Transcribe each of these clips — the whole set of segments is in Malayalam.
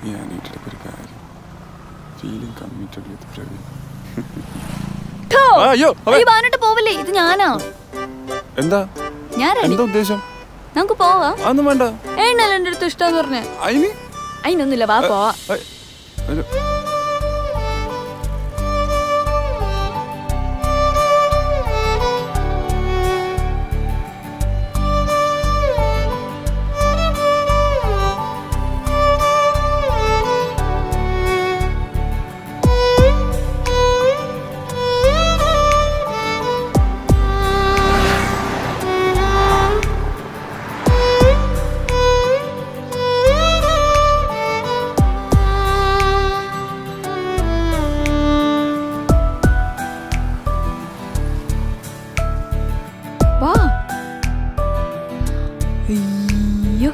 ഈ അനീറ്റയുടെ ഒരു കാര്യം ഫീലിംഗ് കമ്മിറ്റഡ് വിത്ത് പ്രവീൺ ഠോ! ആ, അയ്യോ, അവൻ- ഈ ബാനോട്ട് പോവല്ലേ ഇത് ഞാനാ എന്താ ഞാൻ ready. എന്താ ഉദ്ദേശം നമുക്ക് പോവാം അതൊന്നും വേണ്ട ഏണ്ണല്ലോ എന്റെ അടുത്ത് ഇഷ്ടം പറഞ്ഞേ അതിന് അതിനൊന്നുമില്ല വാ പോവാ ഐ- ഒരു- വാ അയ്യോ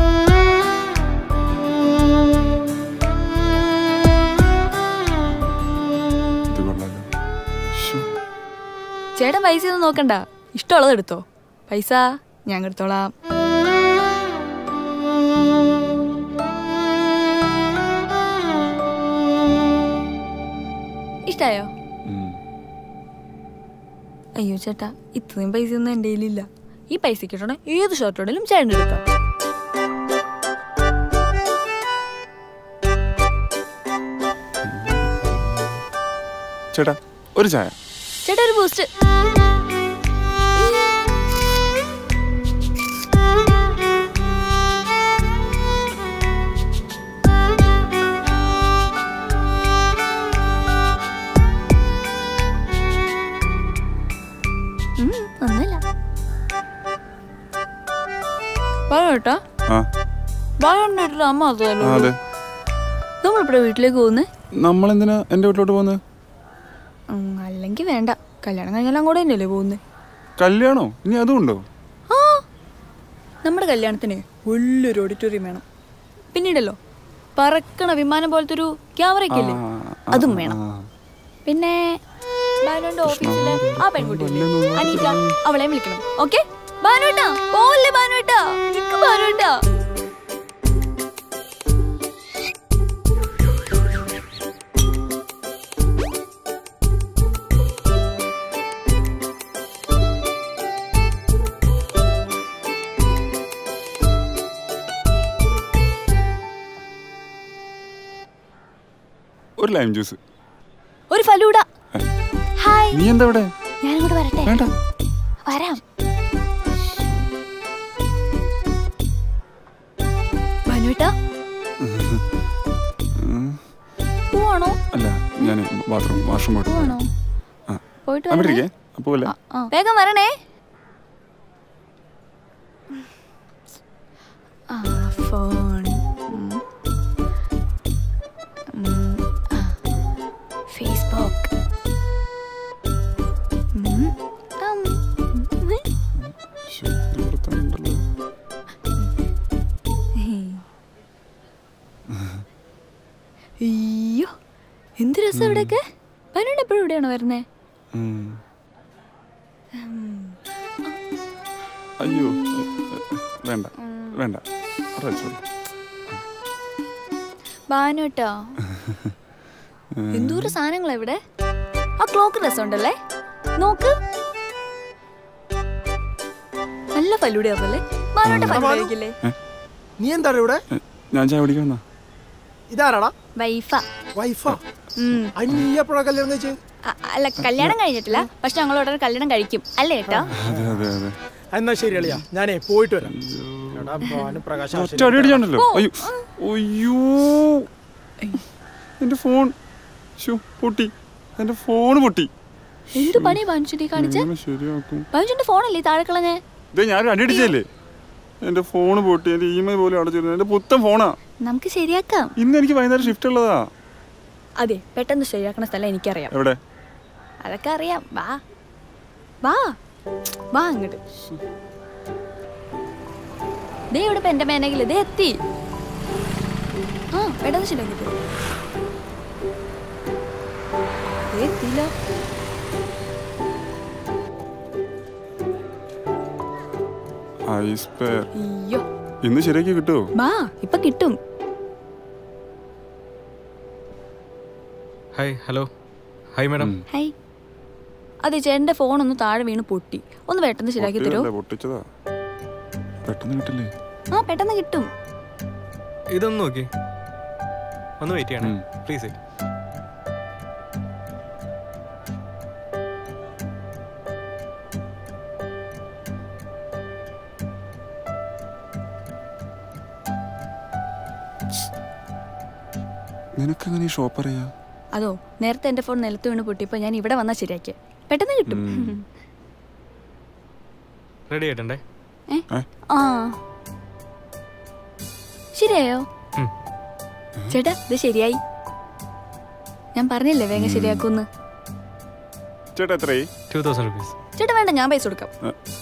ഇത് കൊള്ളാലോ ശ്ശോ. ചേട്ടൻ പൈസ ഒന്നും നോക്കണ്ട ഇഷ്ടമുള്ളത് എടുത്തോ പൈസ ഞാൻ എടുത്തോളാം ഇഷ്ടായോ ഉം. അയ്യോ ചേട്ടാ ഇത്രയും പൈസ ഒന്നും എൻ്റെ കയ്യിലില്ല ഈ പൈസക്ക് ഇട്ടോടെ ഏത് ഷർട്ടോടെങ്കിലും ചേട്ടൻ എടുക്കാം ചേട്ടാ ഒരു ചായ ചേട്ടാ ഒരു ബൂസ്റ്റ് ഉം, ഒന്നുമില്ല കേട്ടാ ആ ബാലണ്ടിട്ടില്ല അമ്മ ആ, അതല്ലോ അതെ നമ്മളിവിടെ വീട്ടിലേക്ക് പോകുന്നേ നമ്മളെന്തിനാ എൻ്റെ വീട്ടിലോട്ട് പോകുന്നത് അല്ലെങ്കിൽ വേണ്ട കല്യാണം കഴിഞ്ഞാൽ അങ്ങോട്ട് തന്നെയല്ലേ പോകുന്നത് കല്യാണോ ഇനി അതും ഉണ്ടോ ആ നമ്മുടെ കല്യാണത്തിന് വലിയൊരു ഓഡിറ്റോറിയം വേണം പിന്നീടല്ലോ പറക്കണ വിമാനം പോലത്തെ ഒരു ക്യാമറയൊക്കെ ഇല്ലേ ആ, ആ, അതും വേണം ആ. പിന്നെ ബാലുവിന്റെ ഓഫീസില് ആ പെൺകുട്ടി അനീറ്റ അവളെ വിളിക്കണം ഓക്കെ ബാനുവേട്ടാ പോവല്ലേ ബാനുവേട്ടാ നിക്ക് ബാനുവേട്ടാ ഒരു ലൈം ജ്യൂസ് ഒരു ഫലൂഡ ഹായ് നീ എന്താ ഇവിടെ ഞാനിങ്ങോട്ട് വരട്ടെ വേണ്ട വരാം ബാനുവേട്ടാ പോവാണോ അല്ല ഞാൻ ബാത്റൂം വാഷ്റൂം പോയിട്ട് പോവാണോ ആ പോയിട്ട് അവിടെ വരണേ. ഇരിക്കേ അപ്പോൾ അല്ലേ ആ, ആ. വേഗം വരണേ ആ ഫോൺ ഉം. ഉം, ആ. ഫേസ്ബുക്ക് ഉം, ഉം, ഉം. പുറത്തുണ്ടല്ലോ അയ്യോ എന്ത് രസം ഇവിടെയൊക്കെ പനോട് എപ്പോഴും ഇവിടെയാണോ വരുന്നേ ഉം. അയ്യോ വേണ്ട വേണ്ട അവിടെ വെച്ചോളൂ. ബാനോട്ടോ എന്തോരം സാധനങ്ങളാ ഇവിടെ ആ ക്ലോക്ക് രസമുണ്ടല്ലേ നോക്ക് നല്ല ഫലൂടെയാവല്ലേ ബാനോട്ട ഫലൂട കഴിക്കില്ലേ നീ എന്താണ് ഇവിടെ ഏ, ഞാൻ ചായ കുടിക്കാൻ വന്നാ ഇതാരാടാ വൈഫ വൈഫാ ഉം. അനി നീ എപ്പോഴാ കല്യാണം കഴിച്ചത് അ- അല്ല കല്യാണം കഴിഞ്ഞിട്ടില്ല പക്ഷെ ഞങ്ങൾ ഉടനെ കല്യാണം കഴിക്കും അല്ലേ ഏട്ടാ അതെ അതെ അതെ എന്നാ ശരി അളിയാ ഞാനേ പോയിട്ട് വരാം എടാ ഭാനുപ്രകാശ് ഒറ്റ അടി അടിച്ചാണല്ലോ അയ്യോ അയ്യോ എന്റെ ഫോൺ ശോ പൊട്ടി എന്റെ ഫോൺ പൊട്ടി എന്ത് പണി ബാനുചുട്ടി കാണിച്ചേ എങ്ങനെ ശരിയാക്കും ബാനുചുന്റെ ഫോണല്ലേ ഈ താഴെ കളഞ്ഞേ ഇത് ഞാൻ അടി അടിച്ചല്ലേ എന്റെ ഫോൺ പൊട്ടി എന്റെ ഇമെയിൽ പോലും അടച്ചിരുന്നു എന്റെ പുത്തൻ ഫോണാ നമുക്ക് ശരിയാക്കാം ഇന്ന് എനിക്ക് വൈകുന്നേരം ഷിഫ്റ്റ് ഉള്ളതാ അതെ പെട്ടെന്ന് ശരിയാക്കണ സ്ഥലം എനിക്കറിയാം എവിടെ അതൊക്കെ അറിയാം വാ വാ വാ അങ്ങോട്ട് ദേ ഇവിടെ ഇപ്പൊ എന്റെ മേനകില് ദേ എത്തി ആ പെട്ടെന്ന് ശരിയാക്കി തരും ദേ എത്തിയില്ലോ ഐസ് പെയർ അയ്യോ ഇന്ന് ശരിയാക്കി കിട്ടുമോ വാ ഇപ്പൊ കിട്ടും hi hello hi madam hi അതെ ചേട്ടന്റെ ഫോൺ ഒന്ന് താഴെ വീണ് പൊട്ടി ഒന്ന് പെട്ടെന്ന് ശരിയാക്കി തരുമോ പൊട്ടിയതല്ലേ, പൊട്ടിച്ചതാ പെട്ടെന്ന് കിട്ടില്ലേ ആ പെട്ടെന്ന് കിട്ടും ഇതൊന്ന് നോക്കി ഒന്ന് വെയിറ്റ് ചെയ്യണം ഉം. പ്ലീസ് നിനക്കെങ്ങനെ ഈ ഷോപ്പ് അറിയാ അതോ നേരത്തെ എന്റെ ഫോൺ നിലത്ത് വീണ് പൊട്ടിയപ്പോ ഞാൻ ഇവിടെ വന്നാൽ ശരിയാക്കി പെട്ടെന്ന് കിട്ടും റെഡി ആയിട്ടുണ്ടേ ഏ? ഏ? ആ ശരിയായോ ഉം. ചേട്ടാ ഇത് ശരിയായി ഞാൻ പറഞ്ഞില്ലേ വേഗം ശരിയാക്കൂന്ന് ചേട്ടാ എത്രയായി ടു തൗസൻഡ് റുപ്പീസ് ചേട്ടാ വേണ്ട ഞാൻ പൈസ കൊടുക്കാം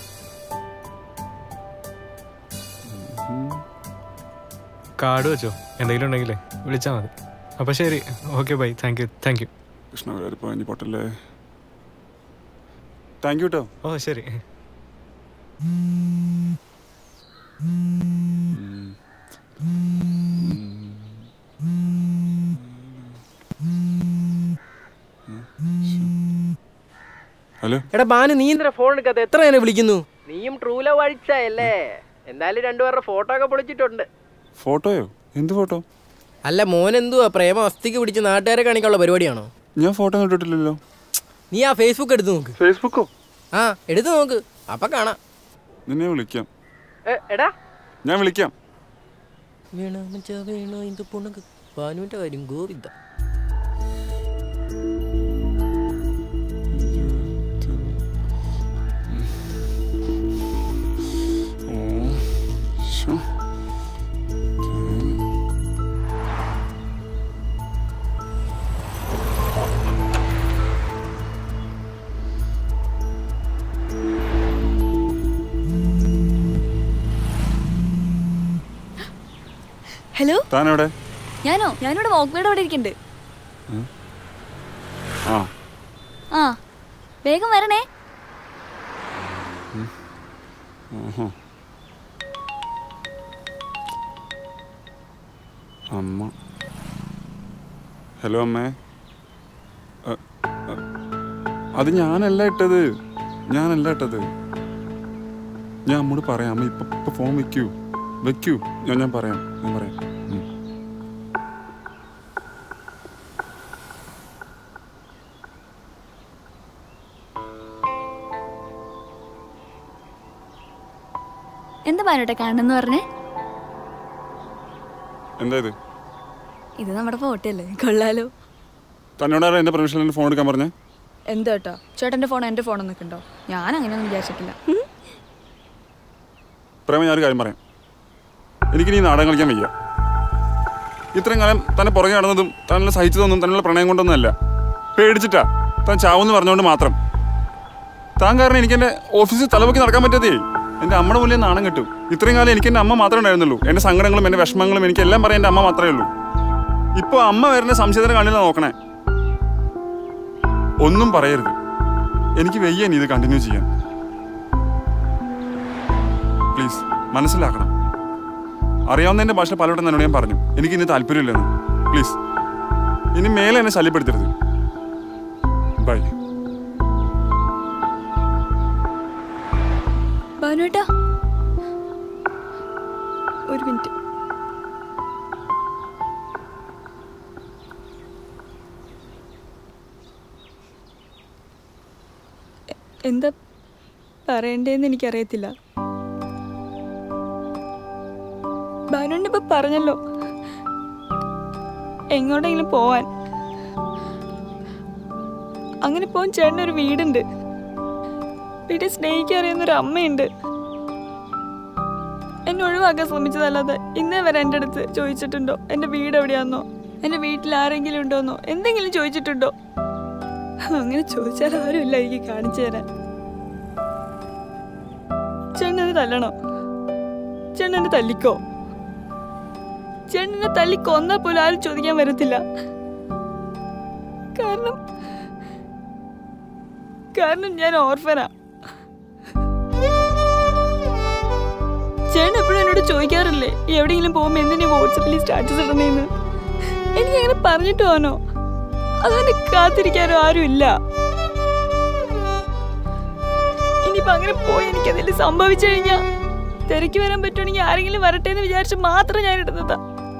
കാർഡ് വെച്ചോ എന്തെങ്കിലും ഉണ്ടെങ്കിലേ വിളിച്ചാൽ മതി അപ്പോൾ ശരി okay bye thank you thank you Krishna ഇപ്പൊ ഇനി പൊട്ടല്ലേ താങ്ക് യു കേട്ടോ ഓ ശരി ഹലോ എടാ ബാനു നീ എന്തിനാ ഫോൺ എടുക്കാത്ത എത്ര നേരം വിളിക്കുന്നു നീയും ട്രൂല വഴിച്ചല്ലേ എന്തായാലും രണ്ടുപേരുടെ ഫോട്ടോ ഒക്കെ പൊളിച്ചിട്ടുണ്ട് ഫോട്ടോയോ എന്ത് ഫോട്ടോ അല്ല മോൻ എന്തുവാ പ്രേമ അസ്ഥിക്ക് പിടിച്ച് നാട്ടുകാരെ കാണിക്കാനുള്ള പരിപാടിയാണോ ഞാൻ ഫോട്ടോ കണ്ടിട്ടില്ലല്ലോ നീ ആ ഫേസ്ബുക്ക് എടുത്ത് നോക്ക് ഫേസ്ബുക്കോ ആ എടുത്ത് നോക്ക് അപ്പൊ കാണാം നിന്നെ വിളിക്കാം എടാ ഞാൻ വിളിക്കാം വീണോ മച്ചാ വീണോ ഇത് പുണക്ക് ബാനുവിന്റെ കാര്യം ഗോവിന്ദ ഓ ശ്ശോ. ഹലോ താൻ എവിടെ ഞാനോ ഞാനിവിടെ വോക്ക്വേഡ് അവിടെ ഇരിക്കുന്നുണ്ട് ആ ആ വേഗം വരണേ ഓഹോ. അമ്മ ഹലോ അമ്മേ അ, അ, അത് ഞാനല്ല ഇട്ടത് ഞാനല്ല ഇട്ടത് ഞാൻ അമ്മോട് പറയാം അമ്മ ഇപ്പൊ ഇപ്പൊ ഫോൺ വെക്കൂ വെക്കൂ ഞാൻ ഞാൻ പറയാം ഞാൻ പറയാം ഉം. എന്താ പറഞ്ഞോട്ടെ കാണുന്നെന്ന് പറഞ്ഞേ എന്താ ഇത് ഇത് നമ്മുടെ ഫോട്ടോ അല്ലേ കൊള്ളാലോ തന്നോടാരാ എന്റെ പെർമിഷൻ ഫോൺ എടുക്കാൻ പറഞ്ഞേ എന്താ കേട്ടോ ചേട്ടന്റെ ഫോൺ എന്റെ ഫോൺ നിൽക്കണ്ടോ ഞാൻ അങ്ങനെയൊന്നും വിചാരിച്ചിട്ടില്ല പ്രേമ ഞാനൊരു കാര്യം പറയാം എനിക്ക് ഈ നാടകം കളിക്കാൻ വയ്യ ഇത്രയും കാലം തന്നെ പുറകെ നടന്നതും തന്നെ സഹിച്ചതൊന്നും തന്നുള്ള പ്രണയം കൊണ്ടൊന്നും അല്ല പേടിച്ചിട്ടാ താൻ ചാവെന്ന് പറഞ്ഞുകൊണ്ട് മാത്രം താൻ കാരണം എനിക്ക് എൻ്റെ ഓഫീസിൽ തലപൊക്കി നടക്കാൻ പറ്റാത്തേ എൻ്റെ അമ്മയുടെ മുന്നിൽ നാണം കിട്ടും ഇത്രയും കാലം എനിക്ക് എൻ്റെ അമ്മ മാത്രമേ ഉണ്ടായിരുന്നുള്ളൂ എൻ്റെ സങ്കടങ്ങളും എൻ്റെ വിഷമങ്ങളും എനിക്ക് എല്ലാം പറയാൻ എൻ്റെ അമ്മ മാത്രമേ ഉള്ളൂ ഇപ്പോൾ അമ്മ വരുന്ന സംശയത്തിന് കണ്ണിലാണ് നോക്കണേ ഒന്നും പറയരുത് എനിക്ക് വയ്യ ഇനി ഇത് കണ്ടിന്യൂ ചെയ്യാൻ പ്ലീസ് മനസ്സിലാക്കണം അറിയാവുന്നതിന്റെ ഭാഷ പലവട്ടം എന്നോട് ഞാൻ പറഞ്ഞു എനിക്ക് ഇനി താല്പര്യമില്ലെന്ന് പ്ലീസ് ഇനി മേലെ എന്നെ ശല്യപ്പെടുത്തരുത് ബൈ ഭാനുവേട്ടാ ഒരു മിനിറ്റ് എ- എന്താ പറയണ്ടേന്ന് എനിക്കറിയത്തില്ല ഭാനുവിന്റെ ഇപ്പൊ പറഞ്ഞല്ലോ എങ്ങോട്ടെങ്കിലും പോവാൻ അങ്ങനെ പോവാൻ ചേട്ടനൊരു വീടുണ്ട് വീട്ടിൽ സ്നേഹിക്കാൻ അറിയുന്ന ഒരു അമ്മയുണ്ട് എന്നെ ഒഴിവാക്കാൻ ശ്രമിച്ചതല്ലാതെ ഇന്നേ വരെ എൻ്റെ അടുത്ത് ചോദിച്ചിട്ടുണ്ടോ എൻ്റെ വീട് എവിടെയാന്നോ എൻ്റെ വീട്ടിൽ ആരെങ്കിലും ഉണ്ടോന്നോ എന്തെങ്കിലും ചോദിച്ചിട്ടുണ്ടോ അങ്ങനെ ചോദിച്ചാൽ ആരുമില്ല എനിക്ക് കാണിച്ചു തരാൻ ചേട്ടനെ തല്ലണോ ചേട്ടനെ തല്ലിക്കോ ചേട്ടനെ തല്ലി കൊന്നാൽ പോലും ആരും ചോദിക്കാൻ വരത്തില്ല കാരണം കാരണം ഞാൻ ഓർഫനാ ചേട്ടൻ എപ്പോഴും എന്നോട് ചോദിക്കാറില്ലേ ഈ എവിടെയെങ്കിലും പോകുമ്പോൾ എന്തിനാ വാട്സപ്പിൽ സ്റ്റാറ്റസ് ഇടണേന്ന് എനിക്ക് അങ്ങനെ പറഞ്ഞിട്ട് പോകാനോ അതിനെ കാത്തിരിക്കാനും ആരുമില്ല ഇനിയിപ്പോ അങ്ങനെ പോയി എനിക്ക് എന്തെങ്കിലും സംഭവിച്ചു കഴിഞ്ഞാ തിരക്ക് വരാൻ പറ്റുവാണെങ്കിൽ ആരെങ്കിലും വരട്ടെ എന്ന് വിചാരിച്ച് മാത്രം ഞാൻ ഇടുന്നതാ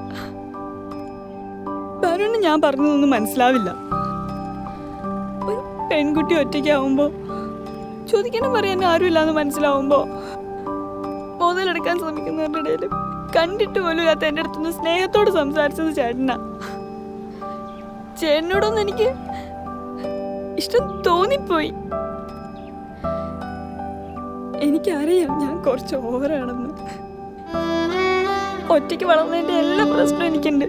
വരുണ് ഞാൻ പറഞ്ഞതൊന്നും മനസ്സിലാവില്ല ഒരു പെൺകുട്ടി ഒറ്റയ്ക്കാവുമ്പോ ചോദിക്കണം പറയാൻ ആരുമില്ലാന്ന് മനസ്സിലാവുമ്പോ മുതലെടുക്കാൻ ശ്രമിക്കുന്നവരുടെ ഇടയിൽ കണ്ടിട്ട് പോലും ഇല്ലാത്ത എൻ്റെ അടുത്തുനിന്ന് സ്നേഹത്തോട് സംസാരിച്ചത് ചേട്ടനാ ചേട്ടനോടൊന്നും എനിക്ക് ഇഷ്ടം തോന്നിപ്പോയി എനിക്കറിയാം ഞാൻ കുറച്ച് ഓവറാണെന്ന് ഒറ്റയ്ക്ക് വളർന്നതിന്റെ എല്ലാ പ്രശ്നവും എനിക്കുണ്ട്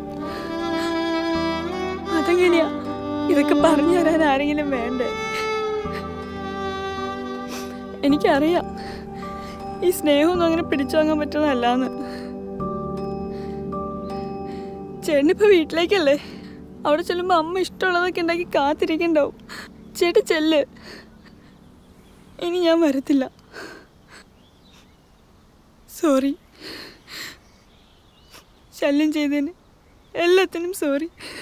അതെങ്ങനെയാ ഇതൊക്കെ പറഞ്ഞു തരാൻ ആരെങ്കിലും വേണ്ടേ എനിക്കറിയാം ഈ സ്നേഹമൊന്നും അങ്ങനെ പിടിച്ചു വാങ്ങാൻ പറ്റുന്നതല്ലാന്ന് ചേട്ടനിപ്പോ വീട്ടിലേക്കല്ലേ അവിടെ ചെല്ലുമ്പോ അമ്മ ഇഷ്ടമുള്ളതൊക്കെ ഉണ്ടാക്കി കാത്തിരിക്കണ്ടാവും ചേട്ടൻ ചെല്ല് ഇനി ഞാൻ വരത്തില്ല സോറി ശല്യം ചെയ്തതിന് എല്ലാത്തിനും സോറി